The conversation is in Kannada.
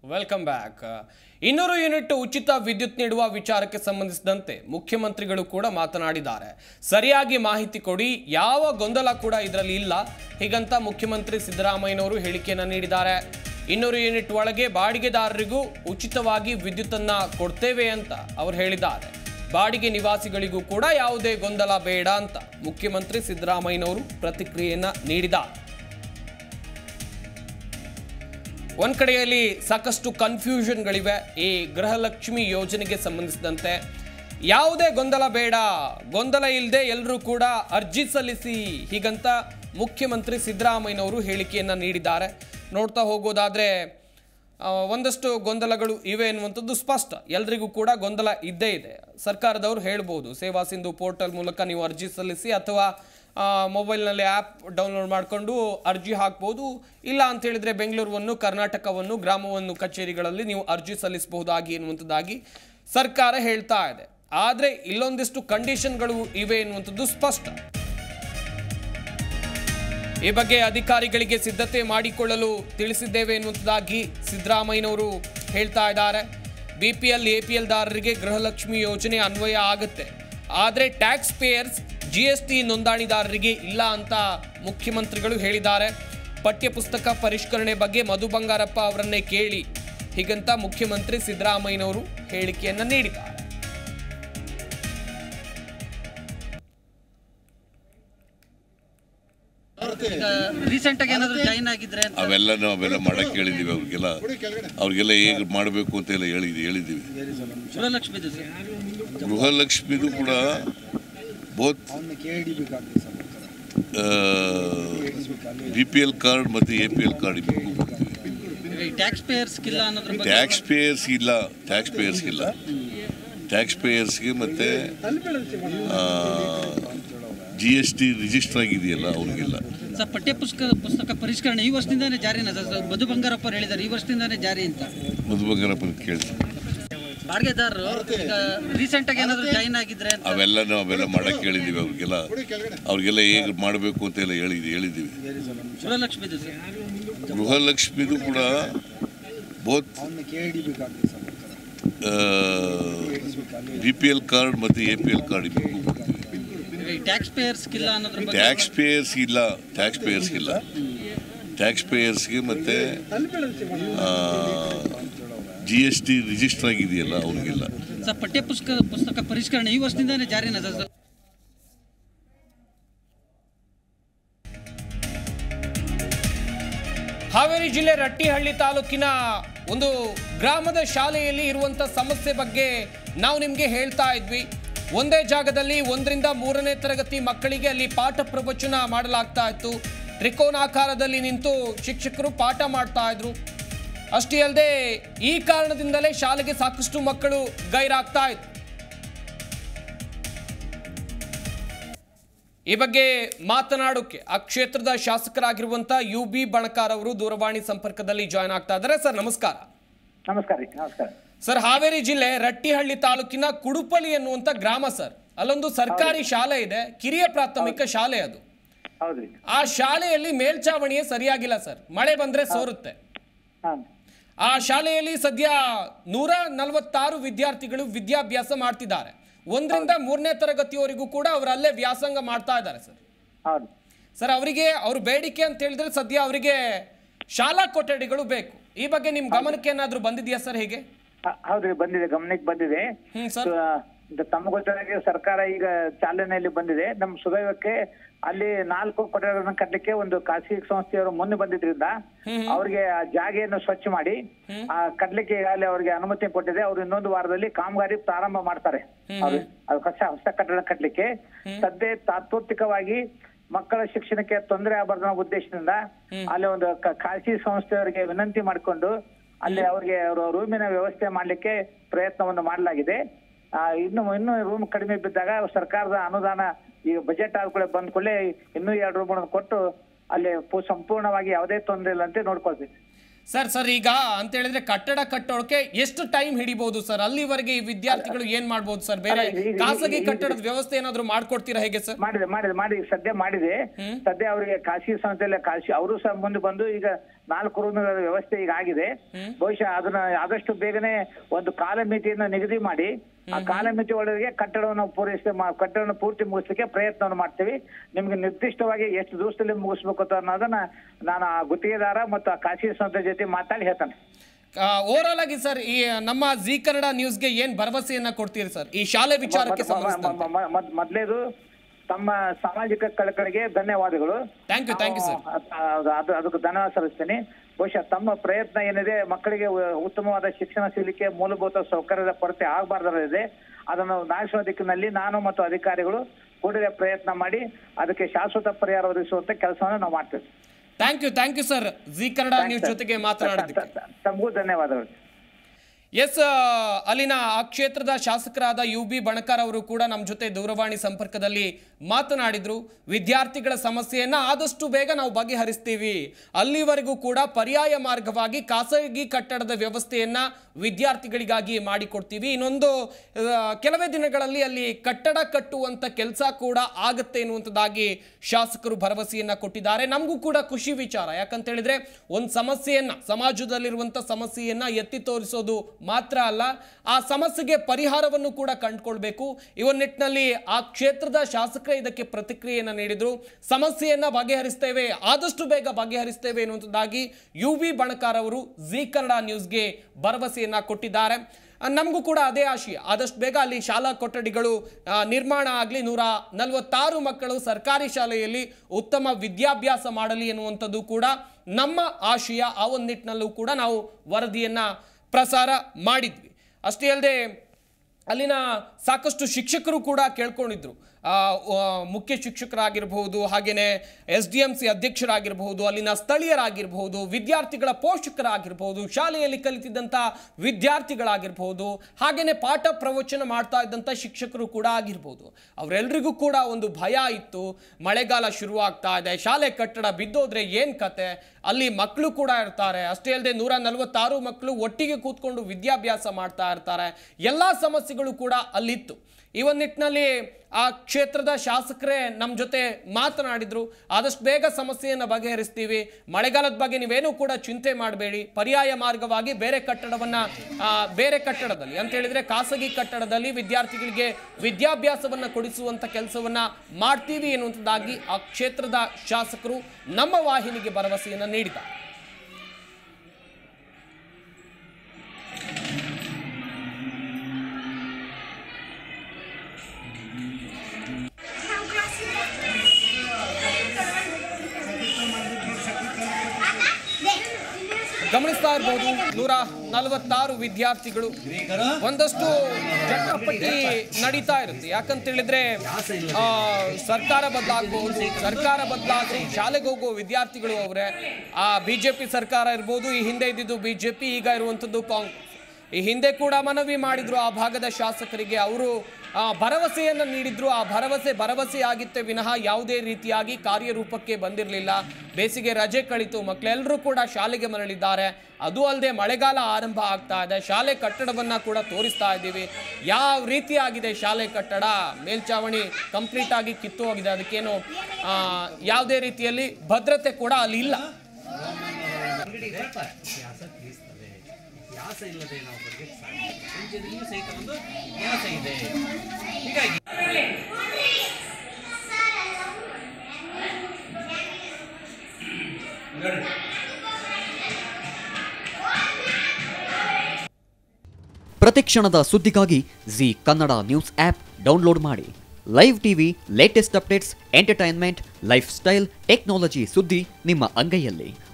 ವೆಲ್ಕಮ್ ಬ್ಯಾಕ್ ಇನ್ನೂರು ಯೂನಿಟ್ ಉಚಿತ ವಿದ್ಯುತ್ ನೀಡುವ ವಿಚಾರಕ್ಕೆ ಸಂಬಂಧಿಸಿದಂತೆ ಮುಖ್ಯಮಂತ್ರಿಗಳು ಕೂಡ ಮಾತನಾಡಿದ್ದಾರೆ ಸರಿಯಾಗಿ ಮಾಹಿತಿ ಕೊಡಿ ಯಾವ ಗೊಂದಲ ಕೂಡ ಇದರಲ್ಲಿ ಇಲ್ಲ ಹೀಗಂತ ಮುಖ್ಯಮಂತ್ರಿ ಸಿದ್ದರಾಮಯ್ಯನವರು ಹೇಳಿಕೆಯನ್ನು ನೀಡಿದ್ದಾರೆ ಇನ್ನೂರು ಯೂನಿಟ್ ಒಳಗೆ ಬಾಡಿಗೆದಾರರಿಗೂ ಉಚಿತವಾಗಿ ವಿದ್ಯುತ್ತನ್ನ ಕೊಡ್ತೇವೆ ಅಂತ ಅವರು ಹೇಳಿದ್ದಾರೆ ಬಾಡಿಗೆ ನಿವಾಸಿಗಳಿಗೂ ಕೂಡ ಯಾವುದೇ ಗೊಂದಲ ಬೇಡ ಅಂತ ಮುಖ್ಯಮಂತ್ರಿ ಸಿದ್ದರಾಮಯ್ಯನವರು ಪ್ರತಿಕ್ರಿಯೆಯನ್ನ ನೀಡಿದ್ದಾರೆ ಒಂದ್ ಕಡೆಯಲ್ಲಿ ಸಾಕಷ್ಟು ಕನ್ಫ್ಯೂಷನ್ಗಳಿವೆ ಈ ಗೃಹಲಕ್ಷ್ಮಿ ಯೋಜನೆಗೆ ಸಂಬಂಧಿಸಿದಂತೆ ಯಾವುದೇ ಗೊಂದಲ ಬೇಡ ಗೊಂದಲ ಇಲ್ಲದೆ ಎಲ್ಲರೂ ಕೂಡ ಅರ್ಜಿ ಸಲ್ಲಿಸಿ ಹೀಗಂತ ಮುಖ್ಯಮಂತ್ರಿ ಸಿದ್ದರಾಮಯ್ಯನವರು ಹೇಳಿಕೆಯನ್ನ ನೀಡಿದ್ದಾರೆ ನೋಡ್ತಾ ಹೋಗೋದಾದ್ರೆ ಆ, ಒಂದಷ್ಟು ಗೊಂದಲಗಳು ಇವೆ ಎನ್ನುವಂಥದ್ದು ಸ್ಪಷ್ಟ ಎಲ್ರಿಗೂ ಕೂಡ ಗೊಂದಲ ಇದ್ದೇ ಇದೆ ಸರ್ಕಾರದವರು ಹೇಳ್ಬೋದು ಸೇವಾ ಸಿಂಧು ಪೋರ್ಟಲ್ ಮೂಲಕ ನೀವು ಅರ್ಜಿ ಸಲ್ಲಿಸಿ ಅಥವಾ ಆ, ಮೊಬೈಲ್ನಲ್ಲಿ ಆ್ಯಪ್ ಡೌನ್ಲೋಡ್ ಮಾಡಿಕೊಂಡು ಅರ್ಜಿ ಹಾಕ್ಬೋದು ಇಲ್ಲ ಅಂತ ಹೇಳಿದ್ರೆ ಬೆಂಗಳೂರನ್ನು ಕರ್ನಾಟಕವನ್ನು ಗ್ರಾಮವನ್ನು ಕಚೇರಿಗಳಲ್ಲಿ ನೀವು ಅರ್ಜಿ ಸಲ್ಲಿಸಬಹುದಾಗಿ ಎನ್ನುವಂಥದ್ದಾಗಿ ಸರ್ಕಾರ ಹೇಳ್ತಾ ಇದೆ ಆದರೆ ಇಲ್ಲೊಂದಿಷ್ಟು ಕಂಡೀಷನ್ಗಳು ಇವೆ ಎನ್ನುವಂಥದ್ದು ಸ್ಪಷ್ಟ ಈ ಬಗ್ಗೆ ಅಧಿಕಾರಿಗಳಿಗೆ ಸಿದ್ಧತೆ ಮಾಡಿಕೊಳ್ಳಲು ತಿಳಿಸಿದ್ದೇವೆ ಎನ್ನುವಂಥದ್ದಾಗಿ ಸಿದ್ದರಾಮಯ್ಯನವರು ಹೇಳ್ತಾ ಇದ್ದಾರೆ B P L A P ಎಲ್ದಾರರಿಗೆ ಗೃಹಲಕ್ಷ್ಮಿ ಯೋಜನೆ ಅನ್ವಯ ಆಗುತ್ತೆ ಆದರೆ tax payers G S T ನೋಂದಣಿದಾರರಿಗೆ ಇಲ್ಲ ಅಂತ ಮುಖ್ಯಮಂತ್ರಿಗಳು ಹೇಳಿದ್ದಾರೆ ಪಠ್ಯಪುಸ್ತಕ ಪರಿಷ್ಕರಣೆ ಬಗ್ಗೆ ಮಧು ಬಂಗಾರಪ್ಪ ಅವರನ್ನೇ ಕೇಳಿ ಹೀಗಂತ ಮುಖ್ಯಮಂತ್ರಿ ಸಿದ್ದರಾಮಯ್ಯನವರು ಹೇಳಿಕೆಯನ್ನು ನೀಡಿದ್ದಾರೆ ಈಗ ರೀಸೆಂಟ್ ಆಗಿ ಏನಾದ್ರು ಜಾಯಿನ್ ಆಗಿದ್ರೆ ಅಂತ ಅವೆಲ್ಲನೂ ಅವೆಲ್ಲ ಮಾಡಕ್ಕೆ ಹೇಳಿದ್ದೀವಿ ಅವ್ರಿಗೆಲ್ಲ ಅವ್ರಿಗೆಲ್ಲ ಹೇಗೆ ಮಾಡಬೇಕು ಅಂತ ಎಲ್ಲ ಹೇಳಿದ್ವಿ ಹೇಳಿದ್ದೀವಿ ಗೃಹಲಕ್ಷ್ಮಿದು ಸರ್ ಗೃಹಲಕ್ಷ್ಮಿದು ಕೂಡ both B P L card ಮತ್ತು ಎ ಪಿ ಎಲ್ ಕಾರ್ಡ್ ಇಬ್ಬರಿಗೂ ಕೊಡ್ತೀವಿ ಈಗ ಈ ಟ್ಯಾಕ್ಸ್ ಪೇಯರ್ಸ್ ಇಲ್ಲ ಅನ್ನೋದ್ರ ಬಗ್ಗೆ ಟ್ಯಾಕ್ಸ್ ಪೇಯರ್ಸ್ ಇಲ್ಲ ಟ್ಯಾಕ್ಸ್ ಪೇಯರ್ಸ್ ಇಲ್ಲ ಟ್ಯಾಕ್ಸ್ ಪೇಯರ್ಸ್ಗೆ ಮತ್ತು ಜಿ ಎಸ್ ಟಿ ರಿಜಿಸ್ಟರ್ ಆಗಿದೆಯಲ್ಲ ಅವ್ರಿಗಿಲ್ಲ ಸರ್ ಪಠ್ಯ ಪುಸ್ತಕ ಪುಸ್ತಕ ಪರಿಷ್ಕರಣೆ ಈ ವರ್ಷದಿಂದಾನೇ ಜಾರಿನ ಸರ್ ಸರ್ ಮಧು ಬಂಗಾರಪ್ಪ ಅವ್ರು ಹೇಳಿದ್ದಾರೆ ಈ ವರ್ಷದಿಂದಾನೇ ಜಾರಿ ಅಂತ ಮಧು ಬಂಗಾರಪ್ಪನ ಕೇಳಿ ಬಾಡಿಗೆದಾರರು ಈಗ ರೀಸೆಂಟ್ ಆಗಿ ಏನಾದ್ರು ಜಾಯಿನ್ ಆಗಿದ್ರೆ ಅಂತ ಅವೆಲ್ಲನೂ ಅವೆಲ್ಲ ಮಾಡಕ್ಕೆ ಹೇಳಿದ್ದೀವಿ ಅವ್ರಿಗೆಲ್ಲ ಅವ್ರಿಗೆಲ್ಲ ಹೇಗೆ ಮಾಡಬೇಕು ಅಂತ ಎಲ್ಲ ಹೇಳಿದ್ವಿ ಹೇಳಿದ್ದೀವಿ ಗೃಹಲಕ್ಷ್ಮಿದು ಸರ್ ಗೃಹಲಕ್ಷ್ಮಿದು ಕೂಡ both B P L card ಮತ್ತು ಎ ಪಿ ಎಲ್ ಕಾರ್ಡ್ ಇಬ್ಬರಿಗೂ ಕೊಡ್ತೀವಿ ಈಗ ಈ ಟ್ಯಾಕ್ಸ್ ಪೇಯರ್ಸ್ ಇಲ್ಲ ಅನ್ನೋದ್ರ ಬಗ್ಗೆ ಟ್ಯಾಕ್ಸ್ ಪೇಯರ್ಸ್ ಇಲ್ಲ ಟ್ಯಾಕ್ಸ್ ಪೇಯರ್ಸ್ ಇಲ್ಲ ಟ್ಯಾಕ್ಸ್ ಪೇಯರ್ಸ್ಗೆ ಮತ್ತು ಜಿ ಎಸ್ ಟಿ ರಿಜಿಸ್ಟರ್ ಆಗಿದೆಯಲ್ಲ ಅವ್ರಿಗಿಲ್ಲ ಸರ್ ಪಠ್ಯ ಪುಸ್ತಕ ಪುಸ್ತಕ ಪರಿಷ್ಕರಣೆ ಈ ವರ್ಷದಿಂದಾನೇ ಜಾರಿನ ಸರ್ ಸರ್ ಹಾವೇರಿ ಜಿಲ್ಲೆ ರಟ್ಟಿಹಳ್ಳಿ ತಾಲೂಕಿನ ಒಂದು ಗ್ರಾಮದ ಶಾಲೆಯಲ್ಲಿ ಇರುವಂತ ಸಮಸ್ಯೆ ಬಗ್ಗೆ ನಾವು ನಿಮಗೆ ಹೇಳ್ತಾ ಇದ್ವಿ ಒಂದೇ ಜಾಗದಲ್ಲಿ ಒಂದರಿಂದ ಮೂರನೇ ತರಗತಿ ಮಕ್ಕಳಿಗೆ ಅಲ್ಲಿ ಪಾಠ ಪ್ರವಚನ ಮಾಡಲಾಗ್ತಾ ಇತ್ತು ತ್ರಿಕೋನಾಕಾರದಲ್ಲಿ ನಿಂತು ಶಿಕ್ಷಕರು ಪಾಠ ಮಾಡ್ತಾ ಇದ್ರು ಅಷ್ಟೇ ಅಲ್ಲದೆ ಈ ಕಾರಣದಿಂದಲೇ ಶಾಲೆಗೆ ಸಾಕಷ್ಟು ಮಕ್ಕಳು ಗೈರಾಗ್ತಾ ಇದ್ರು ಈ ಬಗ್ಗೆ ಮಾತನಾಡೋಕೆ ಆ ಕ್ಷೇತ್ರದ ಶಾಸಕರಾಗಿರುವಂತ ಯು ಬಿ ಬಣಕಾರ್ ಅವರು ದೂರವಾಣಿ ಸಂಪರ್ಕದಲ್ಲಿ ಜಾಯ್ನ್ ಆಗ್ತಾ ಇದ್ದಾರೆ ಸರ್ ನಮಸ್ಕಾರ ನಮಸ್ಕಾರ ರೀ ನಮಸ್ಕಾರ ಸರ್ ಹಾವೇರಿ ಜಿಲ್ಲೆ ರಟ್ಟಿಹಳ್ಳಿ ತಾಲೂಕಿನ ಕುಡುಪಲಿ ಎನ್ನುವಂತ ಗ್ರಾಮ ಸರ್ ಅಲ್ಲೊಂದು ಸರ್ಕಾರಿ ಶಾಲೆ ಇದೆ ಕಿರಿಯ ಪ್ರಾಥಮಿಕ ಶಾಲೆ ಅದು ಹೌದ್ರಿ ಆ ಶಾಲೆಯಲ್ಲಿ ಮೇಲ್ಚಾವಣಿಯೇ ಸರಿಯಾಗಿಲ್ಲ ಸರ್ ಮಳೆ ಬಂದ್ರೆ ಸೋರುತ್ತೆ ಹಾಂ ಆ ಶಾಲೆಯಲ್ಲಿ ಸದ್ಯ ನೂರ ನಲವತ್ತಾರು ವಿದ್ಯಾರ್ಥಿಗಳು ವಿದ್ಯಾಭ್ಯಾಸ ಮಾಡ್ತಿದ್ದಾರೆ ಒಂದರಿಂದ ಮೂರನೇ ತರಗತಿಯವರೆಗೂ ಕೂಡ ಅವರು ಅಲ್ಲೇ ವ್ಯಾಸಂಗ ಮಾಡ್ತಾ ಇದ್ದಾರೆ ಸರ್ ಹೌದು ಸರ್ ಅವರಿಗೆ ಅವ್ರ ಬೇಡಿಕೆ ಅಂತ ಹೇಳಿದ್ರೆ ಸದ್ಯ ಅವರಿಗೆ ಶಾಲಾ ಕೊಠಡಿಗಳು ಬೇಕು ಈ ಬಗ್ಗೆ ನಿಮ್ ಗಮನಕ್ಕೆ ಏನಾದ್ರೂ ಬಂದಿದೆಯಾ ಸರ್ ಹೇಗೆ ಹ- ಹೌದ್ರಿ ಬಂದಿದೆ ಗಮನಕ್ಕೆ ಬಂದಿದೆ ಹ್ಮ್ ಸರ್ ಆ, ಇದು ತಮ್ಮ ಗೊತ್ತಾಗಿ ಸರ್ಕಾರ ಈಗ ಚಾಲನೆಯಲ್ಲಿ ಬಂದಿದೆ ನಮ್ಮ ಸುದೈವಕ್ಕೆ ಅಲ್ಲಿ ನಾಲ್ಕು ಕೊಠಡಿಗಳನ್ನು ಕಟ್ಟಲಿಕ್ಕೆ ಒಂದು ಖಾಸಗಿ ಸಂಸ್ಥೆಯವರು ಮುಂದೆ ಬಂದಿದ್ರಿಂದ ಅವ್ರಿಗೆ ಆ ಜಾಗೆಯನ್ನು ಸ್ವಚ್ಛ ಮಾಡಿ ಆ ಕಟ್ಲಿಕ್ಕೆ ಈಗಾಗಲೇ ಅವ್ರಿಗೆ ಅನುಮತಿ ಕೊಟ್ಟಿದೆ ಅವ್ರು ಇನ್ನೊಂದು ವಾರದಲ್ಲಿ ಕಾಮಗಾರಿ ಪ್ರಾರಂಭ ಮಾಡ್ತಾರೆ ಅವ್ರು ಅದು ಹೊಸ ಹೊಸ ಕಟ್ಟಡ ಕಟ್ಲಿಕ್ಕೆ ಸದ್ಯ ತಾತ್ಪೂರ್ತಿಕವಾಗಿ ಮಕ್ಕಳ ಶಿಕ್ಷಣಕ್ಕೆ ತೊಂದರೆ ಆಗಬಾರ್ದು ಅನ್ನೋ ಉದ್ದೇಶದಿಂದ ಅಲ್ಲಿ ಒಂದು ಕ- ಖಾಸಗಿ ಸಂಸ್ಥೆಯವರಿಗೆ ವಿನಂತಿ ಮಾಡಿಕೊಂಡು ಅಲ್ಲಿ ಅವ್ರಿಗೆ ಅವರು ರೂಮಿನ ವ್ಯವಸ್ಥೆ ಮಾಡ್ಲಿಕ್ಕೆ ಪ್ರಯತ್ನವನ್ನು ಮಾಡಲಾಗಿದೆ ಆ, ಇನ್ನು ಇನ್ನು ರೂಮ್ ಕಡಿಮೆ ಬಿದ್ದಾಗ ಸರ್ಕಾರದ ಅನುದಾನ ಈಗ ಬಜೆಟ್ ಆದ ಕೂಡ ಬಂದ ಕೂಡಲೇ ಇನ್ನೂ ಎರಡು ರೂಮ್ಗಳನ್ನು ಕೊಟ್ಟು ಅಲ್ಲಿ ಪು- ಸಂಪೂರ್ಣವಾಗಿ ಯಾವುದೇ ತೊಂದರೆ ಇಲ್ಲಂತೆ ನೋಡ್ಕೊಳ್ತೀವಿ ಸರ್ ಸರ್ ಈಗ ಅಂತ ಹೇಳಿದ್ರೆ ಕಟ್ಟಡ ಕಟ್ಟೋಕೆ ಎಷ್ಟು ಟೈಮ್ ಹಿಡಿಬಹುದು ಸರ್ ಅಲ್ಲಿವರೆಗೆ ಈ ವಿದ್ಯಾರ್ಥಿಗಳು ಏನ್ ಮಾಡ್ಬೋದು ಸರ್ ಬೇರೆ ಅಲ್ಲ, ಈಗ- ಖಾಸಗಿ ಈಗ- ಕಟ್ಟಡದ ವ್ಯವಸ್ಥೆ ಏನಾದ್ರು ಮಾಡ್ಕೊಡ್ತೀರಾ ಹೇಗೆ ಸರ್ ಮಾಡಿದೆ ಮಾಡಿದೆ ಮಾಡಿ ಸದ್ಯ ಮಾಡಿದೆ ಸದ್ಯ ಅವರಿಗೆ ಖಾಸಗಿ ಸಂಸ್ಥೆಯಲ್ಲಿ ಖಾಸಗಿ ಅವರು ಸಹ ಮುಂದೆ ಬಂದು ಈಗ ನಾಲ್ಕು ರೂಮ್ಗಳ ವ್ಯವಸ್ಥೆ ಈಗ ಆಗಿದೆ ಬಹುಶಃ ಅದನ್ನ ಆದಷ್ಟು ಬೇಗನೆ ಒಂದು ಕಾಲಮಿತಿಯನ್ನು ನಿಗದಿ ಮಾಡಿ ಆ ಕಾಲಮಿತಿ ಒಳಗೆ ಕಟ್ಟಡವನ್ನು ಪೂರೈಸಿ ಮಾ- ಕಟ್ಟಡವನ್ನು ಪೂರ್ತಿ ಮುಗಿಸ್ಲಿಕ್ಕೆ ಪ್ರಯತ್ನವನ್ನು ಮಾಡ್ತೀವಿ ನಿಮ್ಗೆ ನಿರ್ದಿಷ್ಟವಾಗಿ ಎಷ್ಟು ದಿವಸದಲ್ಲಿ ಮುಗಿಸ್ಬೇಕು ಅಂತ ಅನ್ನೋದನ್ನ ನಾನು ಆ ಗುತ್ತಿಗೆದಾರ ಮತ್ತು ಆ ಖಾಸಗಿ ಸಂಸ್ಥೆ ಜೊತೆ ಮಾತಾಡಿ ಹೇಳ್ತಾನೆ ಓವರಾಲ್ ಆಗಿ ಸರ್ ಈ ನಮ್ಮ ಜಿ ಕನ್ನಡ ನ್ಯೂಸ್ಗೆ ಏನ್ ಭರವಸೆಯನ್ನ ಕೊಡ್ತೀರಿ ಸರ್ ಈ ಶಾಲೆ ವಿಚಾರಕ್ಕೆ ಸಂಬಂಧಿಸಿದಂತೆ ಮೊದಲೇದು ತಮ್ಮ ಸಾಮಾಜಿಕ ಕಳಕಳಿಗೆ ಧನ್ಯವಾದಗಳು thank you thank you sir ಅದು ಅದು- ಅದಕ್ಕೆ ಧನ್ಯವಾದ ಸಲ್ಲಿಸ್ತೀನಿ ಬಹುಶಃ ತಮ್ಮ ಪ್ರಯತ್ನ ಏನಿದೆ ಮಕ್ಕಳಿಗೆ ಉ- ಉತ್ತಮವಾದ ಶಿಕ್ಷಣ ಸಿಗಲಿಕ್ಕೆ ಮೂಲಭೂತ ಸೌಕರ್ಯದ ಕೊರತೆ ಆಗಬಾರ್ದಿದೆ ಅದನ್ನು ನಾಶಿಸುವ ದಿಕ್ಕಿನಲ್ಲಿ ನಾನು ಮತ್ತು ಅಧಿಕಾರಿಗಳು ಕೂಡಲೇ ಪ್ರಯತ್ನ ಮಾಡಿ ಅದಕ್ಕೆ ಶಾಶ್ವತ ಪರಿಹಾರ ಒದಗಿಸುವಂತ ಕೆಲಸವನ್ನು ನಾವು ಮಾಡ್ತೇವೆ thank you thank you sir Zee Kannada news ಜೊತೆಗೆ ಮಾತನಾಡೋದಕ್ಕೆ ತ- ತ- ತಮಗೂ ಧನ್ಯವಾದಗಳು ಎಸ್ ಅಲ್ಲಿನ ಆ ಕ್ಷೇತ್ರದ ಶಾಸಕರಾದ ಯು ಬಿ ಬಣಕಾರ್ ಅವರು ಕೂಡ ನಮ್ಮ ಜೊತೆ ದೂರವಾಣಿ ಸಂಪರ್ಕದಲ್ಲಿ ಮಾತನಾಡಿದ್ರು ವಿದ್ಯಾರ್ಥಿಗಳ ಸಮಸ್ಯೆಯನ್ನ ಆದಷ್ಟು ಬೇಗ ನಾವು ಬಗೆಹರಿಸ್ತೀವಿ ಅಲ್ಲಿವರೆಗೂ ಕೂಡ ಪರ್ಯಾಯ ಮಾರ್ಗವಾಗಿ ಖಾಸಗಿ ಕಟ್ಟಡದ ವ್ಯವಸ್ಥೆಯನ್ನ ವಿದ್ಯಾರ್ಥಿಗಳಿಗಾಗಿ ಮಾಡಿಕೊಡ್ತೀವಿ ಇನ್ನೊಂದು ಆ, ಕೆಲವೇ ದಿನಗಳಲ್ಲಿ ಅಲ್ಲಿ ಕಟ್ಟಡ ಕಟ್ಟುವಂತ ಕೆಲಸ ಕೂಡ ಆಗುತ್ತೆ ಎನ್ನುವಂಥದ್ದಾಗಿ ಶಾಸಕರು ಭರವಸೆಯನ್ನ ಕೊಟ್ಟಿದ್ದಾರೆ ನಮಗೂ ಕೂಡ ಖುಷಿ ವಿಚಾರ ಯಾಕಂತ ಹೇಳಿದ್ರೆ ಒಂದು ಸಮಸ್ಯೆಯನ್ನ ಸಮಾಜದಲ್ಲಿರುವಂಥ ಸಮಸ್ಯೆಯನ್ನ ಎತ್ತಿ ತೋರಿಸೋದು ಮಾತ್ರ ಅಲ್ಲ ಆ ಸಮಸ್ಯೆಗೆ ಪರಿಹಾರವನ್ನು ಕೂಡ ಕಂಡುಕೊಳ್ಬೇಕು ಇವನ್ ನಿಟ್ಟಿನಲ್ಲಿ ಆ ಕ್ಷೇತ್ರದ ಶಾಸಕರೇ ಇದಕ್ಕೆ ಪ್ರತಿಕ್ರಿಯೆಯನ್ನು ನೀಡಿದ್ರು ಸಮಸ್ಯೆಯನ್ನ ಬಗೆಹರಿಸ್ತೇವೆ ಆದಷ್ಟು ಬೇಗ ಬಗೆಹರಿಸ್ತೇವೆ ಎನ್ನುವಂಥದ್ದಾಗಿ ಯು ವಿ ಬಣಕಾರ್ ಅವರು ಜಿ ಕನ್ನಡ ನ್ಯೂಸ್ಗೆ ಭರವಸೆಯನ್ನ ಕೊಟ್ಟಿದ್ದಾರೆ ಆ, ನಮಗೂ ಕೂಡ ಅದೇ ಆಶಯ ಆದಷ್ಟು ಬೇಗ ಅಲ್ಲಿ ಶಾಲಾ ಕೊಠಡಿಗಳು ಆ, ನಿರ್ಮಾಣ ಆಗಲಿ ನೂರ ನಲವತ್ತಾರು ಮಕ್ಕಳು ಸರ್ಕಾರಿ ಶಾಲೆಯಲ್ಲಿ ಉತ್ತಮ ವಿದ್ಯಾಭ್ಯಾಸ ಮಾಡಲಿ ಎನ್ನುವಂಥದ್ದು ಕೂಡ ನಮ್ಮ ಆಶಯ ಆ ಒಂದು ನಿಟ್ಟಿನಲ್ಲೂ ಕೂಡ ನಾವು ವರದಿಯನ್ನ ಪ್ರಸಾರ ಮಾಡಿದ್ವಿ ಅಷ್ಟೇ ಅಲ್ಲದೆ ಅಲ್ಲಿನ ಸಾಕಷ್ಟು ಶಿಕ್ಷಕರು ಕೂಡ ಕೇಳ್ಕೊಂಡಿದ್ರು ಆ, ಆ, ಮುಖ್ಯ ಶಿಕ್ಷಕರಾಗಿರ್ಬಹುದು ಹಾಗೆಯೇ ಎಸ್ ಡಿ ಎಂ ಸಿ ಅಧ್ಯಕ್ಷರಾಗಿರ್ಬಹುದು ಅಲ್ಲಿನ ಸ್ಥಳೀಯರಾಗಿರ್ಬಹುದು ವಿದ್ಯಾರ್ಥಿಗಳ ಪೋಷಕರಾಗಿರ್ಬಹುದು ಶಾಲೆಯಲ್ಲಿ ಕಲಿತಿದ್ದಂಥ ವಿದ್ಯಾರ್ಥಿಗಳಾಗಿರ್ಬಹುದು ಹಾಗೆಯೇ ಪಾಠ ಪ್ರವಚನ ಮಾಡ್ತಾ ಇದ್ದಂಥ ಶಿಕ್ಷಕರು ಕೂಡ ಆಗಿರ್ಬೋದು ಅವರೆಲ್ಲರಿಗೂ ಕೂಡ ಒಂದು ಭಯ ಇತ್ತು ಮಳೆಗಾಲ ಶುರುವಾಗ್ತಾ ಇದೆ ಶಾಲೆ ಕಟ್ಟಡ ಬಿದ್ದೋದ್ರೆ ಏನು ಕತೆ ಅಲ್ಲಿ ಮಕ್ಕಳು ಕೂಡ ಇರ್ತಾರೆ ಅಷ್ಟೇ ಅಲ್ಲದೆ ನೂರ ನಲವತ್ತಾರು ಮಕ್ಕಳು ಒಟ್ಟಿಗೆ ಕೂತ್ಕೊಂಡು ವಿದ್ಯಾಭ್ಯಾಸ ಮಾಡ್ತಾ ಇರ್ತಾರೆ ಎಲ್ಲ ಸಮಸ್ಯೆಗಳು ಕೂಡ ಅಲ್ಲಿತ್ತು ಈ ಒಂದು ನಿಟ್ಟಿನಲ್ಲಿ ಆ ಕ್ಷೇತ್ರದ ಶಾಸಕರೇ ನಮ್ಮ ಜೊತೆ ಮಾತನಾಡಿದ್ರು ಆದಷ್ಟು ಬೇಗ ಸಮಸ್ಯೆಯನ್ನು ಬಗೆಹರಿಸ್ತೀವಿ ಮಳೆಗಾಲದ ಬಗ್ಗೆ ನೀವೇನೂ ಕೂಡ ಚಿಂತೆ ಮಾಡಬೇಡಿ ಪರ್ಯಾಯ ಮಾರ್ಗವಾಗಿ ಬೇರೆ ಕಟ್ಟಡವನ್ನ ಆ, ಬೇರೆ ಕಟ್ಟಡದಲ್ಲಿ ಅಂತ ಹೇಳಿದ್ರೆ ಖಾಸಗಿ ಕಟ್ಟಡದಲ್ಲಿ ವಿದ್ಯಾರ್ಥಿಗಳಿಗೆ ವಿದ್ಯಾಭ್ಯಾಸವನ್ನ ಕೊಡಿಸುವಂತ ಕೆಲಸವನ್ನ ಮಾಡ್ತೀವಿ ಎನ್ನುವಂಥದ್ದಾಗಿ ಆ ಕ್ಷೇತ್ರದ ಶಾಸಕರು ನಮ್ಮ ವಾಹಿನಿಗೆ ಭರವಸೆಯನ್ನ ನೀಡಿದ್ದಾರೆ ಗಮನಿಸ್ತಾ ಇರಬಹುದು ನೂರ ನಲವತ್ತಾರು ವಿದ್ಯಾರ್ಥಿಗಳು ಒಂದಷ್ಟು ಜಟಾಪಟಿ ನಡೀತಾ ಇರುತ್ತೆ ಯಾಕಂತ ಹೇಳಿದ್ರೆ ಆ, ಸರ್ಕಾರ ಬದಲಾಗಬಹುದು ಸರ್ಕಾರ ಬದಲಾದ್ರೆ ಶಾಲೆಗೆ ಹೋಗುವ ವಿದ್ಯಾರ್ಥಿಗಳು ಅವರೇ ಆ ಬಿಜೆಪಿ ಸರ್ಕಾರ ಇರ್ಬೋದು ಈ ಹಿಂದೆ ಇದ್ದಿದ್ದು ಬಿಜೆಪಿ ಈಗ ಇರುವಂಥದ್ದು ಕಾಂಗ್ರೆಸ್ ಈ ಹಿಂದೆ ಕೂಡ ಮನವಿ ಮಾಡಿದ್ರು ಆ ಭಾಗದ ಶಾಸಕರಿಗೆ ಅವರು ಆ, ಭರವಸೆಯನ್ನು ನೀಡಿದ್ರು ಆ ಭರವಸೆ ಭರವಸೆ ಆಗಿತ್ತೆ ವಿನಃ ಯಾವುದೇ ರೀತಿಯಾಗಿ ಕಾರ್ಯರೂಪಕ್ಕೆ ಬಂದಿರಲಿಲ್ಲ ಬೇಸಿಗೆ ರಜೆ ಕಳಿತು ಮಕ್ಕಳೆಲ್ಲರೂ ಕೂಡ ಶಾಲೆಗೆ ಮರಳಿದ್ದಾರೆ ಅದು ಅಲ್ಲದೆ ಮಳೆಗಾಲ ಆರಂಭ ಆಗ್ತಾ ಇದೆ ಶಾಲೆ ಕಟ್ಟಡವನ್ನ ಕೂಡ ತೋರಿಸ್ತಾ ಇದ್ದೀವಿ ಯಾವ ರೀತಿಯಾಗಿದೆ ಶಾಲೆ ಕಟ್ಟಡ ಮೇಲ್ಚಾವಣಿ ಕಂಪ್ಲೀಟ್ ಆಗಿ ಕಿತ್ತು ಹೋಗಿದೆ ಅದಕ್ಕೇನು ಆ, ಯಾವುದೇ ರೀತಿಯಲ್ಲಿ ಭದ್ರತೆ ಕೂಡ ಅಲ್ಲಿ ಇಲ್ಲ ವ್ಯಾಸ ಇಲ್ಲದೆ ನಾವು ಬಗ್ಗೆ ರಾಜ್ಯದಲ್ಲಿಯೂ ಸಹಿತ ಒಂದು ವ್ಯಾಸ ಇದೆ ಹೀಗಾಗಿ ಪ್ರತಿಕ್ಷಣದ ಸುದ್ದಿಗಾಗಿ Zee Kannada news app download ಮಾಡಿ live TV latest updates entertainment lifestyle technology ಸುದ್ದಿ ನಿಮ್ಮ ಅಂಗೈಯಲ್ಲಿ